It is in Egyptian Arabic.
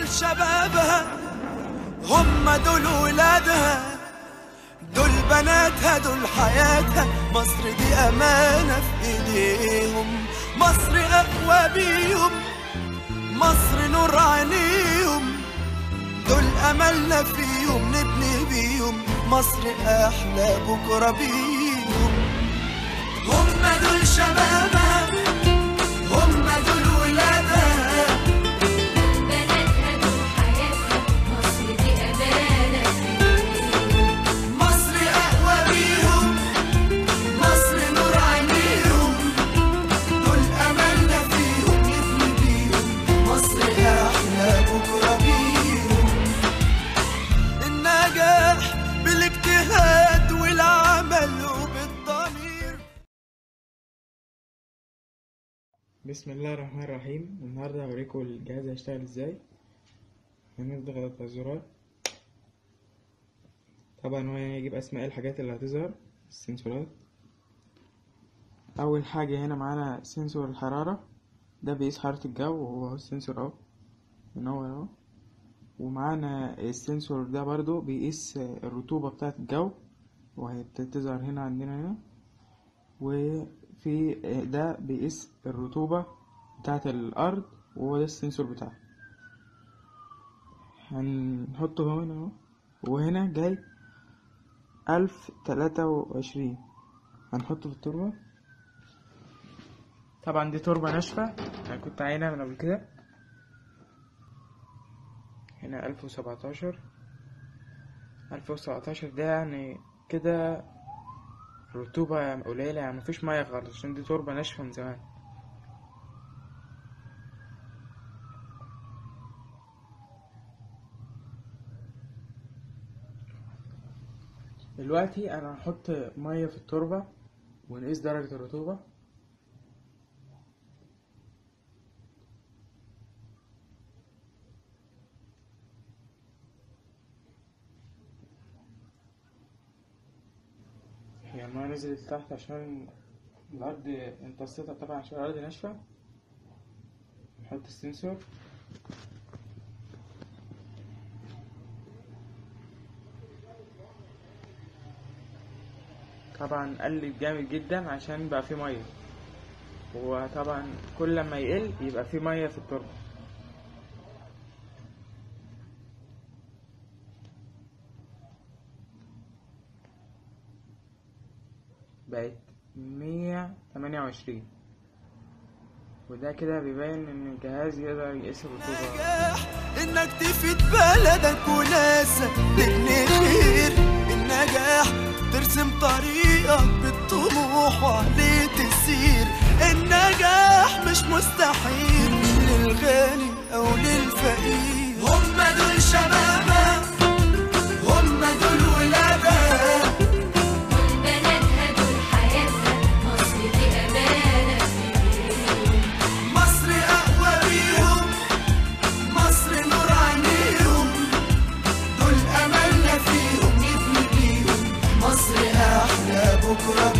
شبابها هم دول ولادها دول بناتها دول حياتها مصر دي أمانة في إيديهم مصر أقوى بيهم مصر نور عينيهم دول أملنا فيهم نبني بيهم مصر أحلى بكرة بيهم هم دول شبابها هم دول ولادها بناتها دول حياتها مصر دي أمانة مصر أقوى بيهم مصر نور عينيهم دول أملنا فيهم نبني بيهم مصر أحلى بكرة بيهم النجاح بالاجتهاد والعمل وبالضمير بسم الله الرحمن الرحيم النهاردة هوريكم الجهاز هيشتغل ازاي هنضغط على الزرار طبعا هو يعني يجيب اسماء الحاجات اللي هتظهر السنسورات اول حاجة هنا معانا سنسور الحرارة ده بيقيس حرارة الجو وهو السنسور اهو منور اهو ومعانا السنسور ده برضو بيقيس الرطوبة بتاعة الجو وهي بتظهر هنا عندنا هنا وفي ده بيقيس الرطوبة بتاعة الأرض وهو ده السنسور بتاعه هنحطه هنا اهو وهنا جاي ألف تلاتة وعشرين هنحطه في التربة طبعا دي تربة ناشفة أنا كنت عاينها من قبل كده هنا ألف وسبعتاشر ألف وسبعتاشر ده يعني كده رطوبة قليلة يعني مفيش مية خالص عشان دي تربة ناشفة من زمان دلوقتي أنا هحط مية في التربة ونقيس درجة الرطوبة هي المية نزلت تحت عشان الأرض امتصتها طبعا عشان الأرض ناشفة نحط السنسور طبعا قلت جامد جدا عشان بقى فيه مية وطبعا كل ما يقل يبقى فيه مية في التربة بقت مية تمانية وعشرين وده كده بيبين ان الجهاز يقدر يقيس الرطوبة النجاح انك تفيد بلدك وناسك تبني خير النجاح ترسم طريقك بالطموح وعليه تسير النجاح مش مستحيل للغني او للفقير هم دول شبابها هم دول ولادها بناتها دول حياتها مصر دي أمانة مصر أقوى بيهم مصر نور عينيهم دول أملنا فيهم نبني بيهم مصر أحلى بكرة